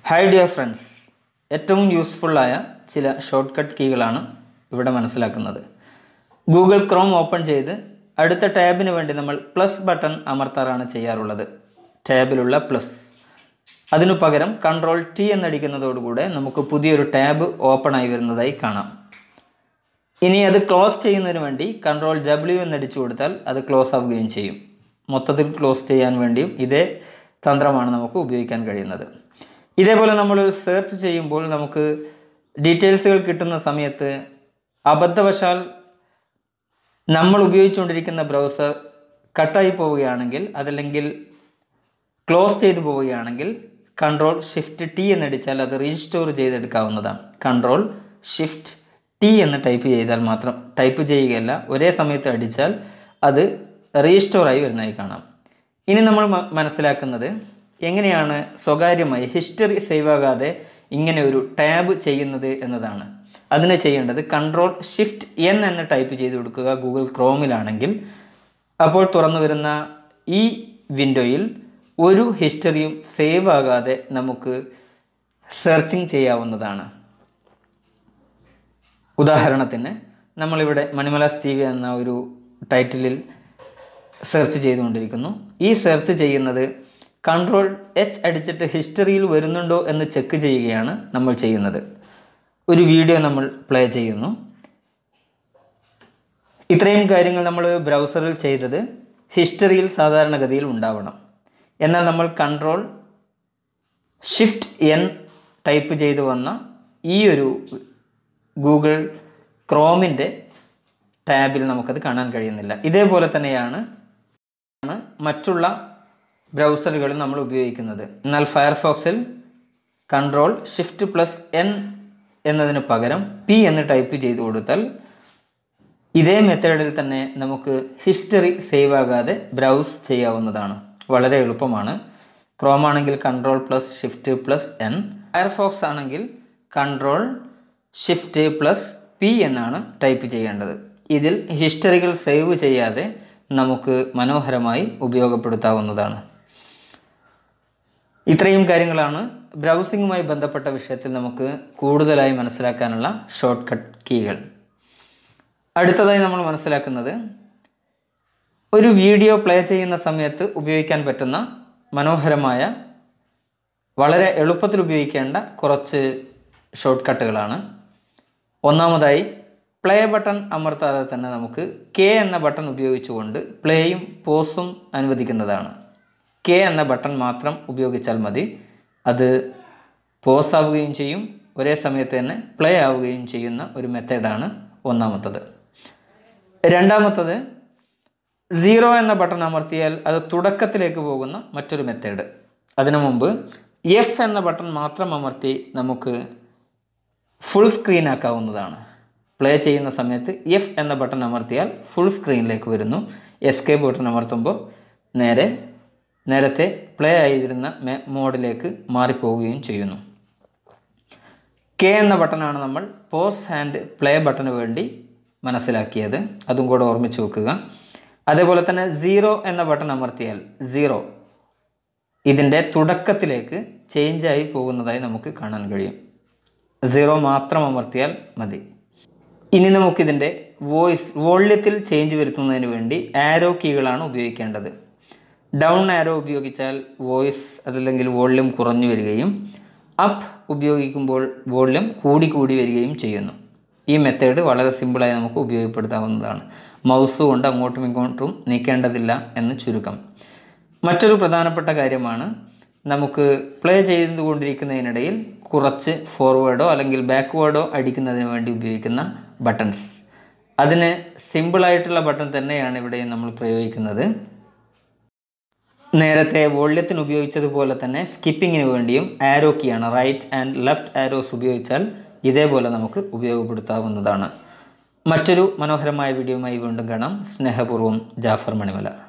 hi dear friends ഏറ്റവും യൂസ്ഫുള്ളായ ചില short cut കീകളാണ് ഇവിടെ മനസ്സിലാക്കുന്നത് ഗൂഗിൾ ക്രോം ഓപ്പൺ ചെയ്ത് അടുത്ത ടാബിന് വേണ്ടി നമ്മൾ പ്ലസ് ബട്ടൺ അമർത്താറാണ് ചെയ്യാറുള്ളത് ടാബിലുള്ള പ്ലസ് അതിനു പകരം കൺട്രോൾ ടി എന്നടിക്കുന്നതോടുകൂടെ നമുക്ക് പുതിയൊരു ടാബ് ഓപ്പൺ ആയി വരുന്നതായി കാണാം ഇനി അത് ക്ലോസ് ചെയ്യുന്നതിന് വേണ്ടി കൺട്രോൾ ഡബ്ല്യു എന്നടിച്ചു കൊടുത്താൽ അത് ക്ലോസ് ആവുകയും ചെയ്യും മൊത്തത്തിൽ ക്ലോസ് ചെയ്യാൻ വേണ്ടിയും ഇതേ തന്ത്രമാണ് നമുക്ക് ഉപയോഗിക്കാൻ കഴിയുന്നത് ഇതേപോലെ നമ്മൾ സെർച്ച് ചെയ്യുമ്പോൾ നമുക്ക് ഡീറ്റെയിൽസുകൾ കിട്ടുന്ന സമയത്ത് അബദ്ധവശാൽ നമ്മൾ ഉപയോഗിച്ചുകൊണ്ടിരിക്കുന്ന ബ്രൗസർ കട്ടായി പോവുകയാണെങ്കിൽ അതല്ലെങ്കിൽ ക്ലോസ് ചെയ്തു പോവുകയാണെങ്കിൽ കൺട്രോൾ ഷിഫ്റ്റ് ടി എന്നടിച്ചാൽ അത് റീസ്റ്റോർ ചെയ്തെടുക്കാവുന്നതാണ് കൺട്രോൾ ഷിഫ്റ്റ് ടി എന്ന് ടൈപ്പ് ചെയ്താൽ മാത്രം ടൈപ്പ് ചെയ്യുകയല്ല ഒരേ സമയത്ത് അടിച്ചാൽ അത് റീസ്റ്റോർ ആയി വരുന്നതായി കാണാം ഇനി നമ്മൾ മ- മനസ്സിലാക്കുന്നത് എങ്ങനെയാണ് സ്വകാര്യമായി ഹിസ്റ്ററി സേവ് ആകാതെ ഇങ്ങനെ ഒരു ടാബ് ചെയ്യുന്നത് എന്നതാണ് അതിന് ചെയ്യേണ്ടത് കൺട്രോൾ ഷിഫ്റ്റ് എൻ എന്ന് ടൈപ്പ് ചെയ്ത് കൊടുക്കുക ഗൂഗിൾ ക്രോമിലാണെങ്കിൽ അപ്പോൾ തുറന്നു വരുന്ന ഈ വിൻഡോയിൽ ഒരു ഹിസ്റ്ററിയും സേവ് ആകാതെ നമുക്ക് സെർച്ചിങ് ചെയ്യാവുന്നതാണ് ഉദാഹരണത്തിന് നമ്മളിവിടെ മണിമലാസ് ടി വി എന്ന ഒരു ടൈറ്റിലിൽ സെർച്ച് ചെയ്തുകൊണ്ടിരിക്കുന്നു ഈ സെർച്ച് ചെയ്യുന്നത് കൺട്രോൾ എച്ച് അടിച്ചിട്ട് ഹിസ്റ്ററിയിൽ വരുന്നുണ്ടോ എന്ന് ചെക്ക് ചെയ്യുകയാണ് നമ്മൾ ചെയ്യുന്നത് ഒരു വീഡിയോ നമ്മൾ പ്ലേ ചെയ്യുന്നു ഇത്രയും കാര്യങ്ങൾ നമ്മൾ ബ്രൗസറിൽ ചെയ്തത് ഹിസ്റ്ററിയിൽ സാധാരണഗതിയിൽ ഉണ്ടാവണം എന്നാൽ നമ്മൾ കൺട്രോൾ ഷിഫ്റ്റ് എൻ ടൈപ്പ് ചെയ്തു വന്ന ഈ ഒരു ഗൂഗിൾ ക്രോമിൻ്റെ ടാബിൽ നമുക്കത് കാണാൻ കഴിയുന്നില്ല ഇതേപോലെ തന്നെയാണ് ആണ് മറ്റുള്ള ബ്രൗസറുകളിൽ നമ്മൾ ഉപയോഗിക്കുന്നത് എന്നാൽ ഫയർഫോക്സിൽ കൺട്രോൾ ഷിഫ്റ്റ് പ്ലസ് എൻ എന്നതിന് പകരം പി എന്ന് ടൈപ്പ് ചെയ്ത് കൊടുത്താൽ ഇതേ മെത്തേഡിൽ തന്നെ നമുക്ക് ഹിസ്റ്ററി സേവ് ആകാതെ ബ്രൗസ് ചെയ്യാവുന്നതാണ് വളരെ എളുപ്പമാണ് ക്രോം ആണെങ്കിൽ control plus shift plus N Firefox ആണെങ്കിൽ കൺട്രോൾ ഷിഫ്റ്റ് പ്ലസ് പി എന്നാണ് ടൈപ്പ് ചെയ്യേണ്ടത് ഇതിൽ ഹിസ്റ്ററികൾ സേവ് ചെയ്യാതെ നമുക്ക് മനോഹരമായി ഉപയോഗപ്പെടുത്താവുന്നതാണ് ഇത്രയും കാര്യങ്ങളാണ് ബ്രൗസിങ്ങുമായി ബന്ധപ്പെട്ട വിഷയത്തിൽ നമുക്ക് കൂടുതലായി മനസ്സിലാക്കാനുള്ള ഷോർട്ട് കട്ട് കീകൾ അടുത്തതായി നമ്മൾ മനസ്സിലാക്കുന്നത് ഒരു വീഡിയോ പ്ലേ ചെയ്യുന്ന സമയത്ത് ഉപയോഗിക്കാൻ പറ്റുന്ന മനോഹരമായ വളരെ എളുപ്പത്തിൽ ഉപയോഗിക്കേണ്ട കുറച്ച് ഷോർട്ട് കട്ടുകളാണ് ഒന്നാമതായി പ്ലേ ബട്ടൺ അമർത്താതെ തന്നെ നമുക്ക് കെ എന്ന ബട്ടൺ ഉപയോഗിച്ചുകൊണ്ട് പ്ലേയും പോസും അനുവദിക്കുന്നതാണ് കെ എന്ന ബട്ടൺ മാത്രം ഉപയോഗിച്ചാൽ മതി അത് പോസ് ആവുകയും ചെയ്യും ഒരേ സമയത്ത് തന്നെ പ്ലേ ആവുകയും ചെയ്യുന്ന ഒരു മെത്തേഡാണ് ഒന്നാമത്തത് രണ്ടാമത്തത് സീറോ എന്ന ബട്ടൺ അമർത്തിയാൽ അത് തുടക്കത്തിലേക്ക് പോകുന്ന മറ്റൊരു മെത്തേഡ് അതിനു മുമ്പ് എഫ് എന്ന ബട്ടൺ മാത്രം അമർത്തി നമുക്ക് ഫുൾ സ്ക്രീൻ ആക്കാവുന്നതാണ് പ്ലേ ചെയ്യുന്ന സമയത്ത് എഫ് എന്ന ബട്ടൺ അമർത്തിയാൽ ഫുൾ സ്ക്രീനിലേക്ക് വരുന്നു എസ്കേ ബട്ടൺ അമർത്തുമ്പോൾ നേരെ നേരത്തെ പ്ലേ ആയിരുന്ന മെ- മോഡിലേക്ക് മാറിപ്പോവുകയും ചെയ്യുന്നു കെ എന്ന ബട്ടണാണ് നമ്മൾ പോസ് ആൻഡ് പ്ലേ ബട്ടന് വേണ്ടി മനസ്സിലാക്കിയത് അതും കൂടെ ഓർമ്മിച്ച് വെക്കുക അതേപോലെ തന്നെ സീറോ എന്ന ബട്ടൺ അമർത്തിയാൽ സീറോ ഇതിൻ്റെ തുടക്കത്തിലേക്ക് ചേഞ്ചായി പോകുന്നതായി നമുക്ക് കാണാൻ കഴിയും സീറോ മാത്രം അമർത്തിയാൽ മതി ഇനി നമുക്കിതിൻ്റെ വോയിസ് വോള്യത്തിൽ ചേഞ്ച് വരുത്തുന്നതിന് വേണ്ടി ആരോ കീകളാണ് ഉപയോഗിക്കേണ്ടത് ഡൗൺ ആരോ ഉപയോഗിച്ചാൽ വോയിസ് അതല്ലെങ്കിൽ വോള്യം കുറഞ്ഞു വരികയും അപ്പ് ഉപയോഗിക്കുമ്പോൾ വോള്യം കൂടി കൂടി വരികയും ചെയ്യുന്നു ഈ മെത്തേഡ് വളരെ സിമ്പിളായി നമുക്ക് ഉപയോഗപ്പെടുത്താവുന്നതാണ് മൗസ് കൊണ്ട് അങ്ങോട്ടും ഇങ്ങോട്ടും നീക്കേണ്ടതില്ല എന്ന് ചുരുക്കം മറ്റൊരു പ്രധാനപ്പെട്ട കാര്യമാണ് നമുക്ക് പ്ലേ ചെയ്തുകൊണ്ടിരിക്കുന്നതിനിടയിൽ കുറച്ച് ഫോർവേഡോ അല്ലെങ്കിൽ ബാക്ക്വേർഡോ അടിക്കുന്നതിന് വേണ്ടി ഉപയോഗിക്കുന്ന ബട്ടൺസ് അതിന് സിമ്പിളായിട്ടുള്ള ബട്ടൺ തന്നെയാണ് ഇവിടെ നമ്മൾ പ്രയോഗിക്കുന്നത് നേരത്തെ വോള്യത്തിന് ഉപയോഗിച്ചതുപോലെ തന്നെ സ്കിപ്പിങ്ങിന് വേണ്ടിയും ആരോ കീയാണ് റൈറ്റ് ആൻഡ് ലെഫ്റ്റ് ആരോസ് ഉപയോഗിച്ചാൽ ഇതേപോലെ നമുക്ക് ഉപയോഗപ്പെടുത്താവുന്നതാണ് മറ്റൊരു മനോഹരമായ വീഡിയോയുമായി വീണ്ടും കാണാം സ്നേഹപൂർവ്വം ജാഫർ മണിമല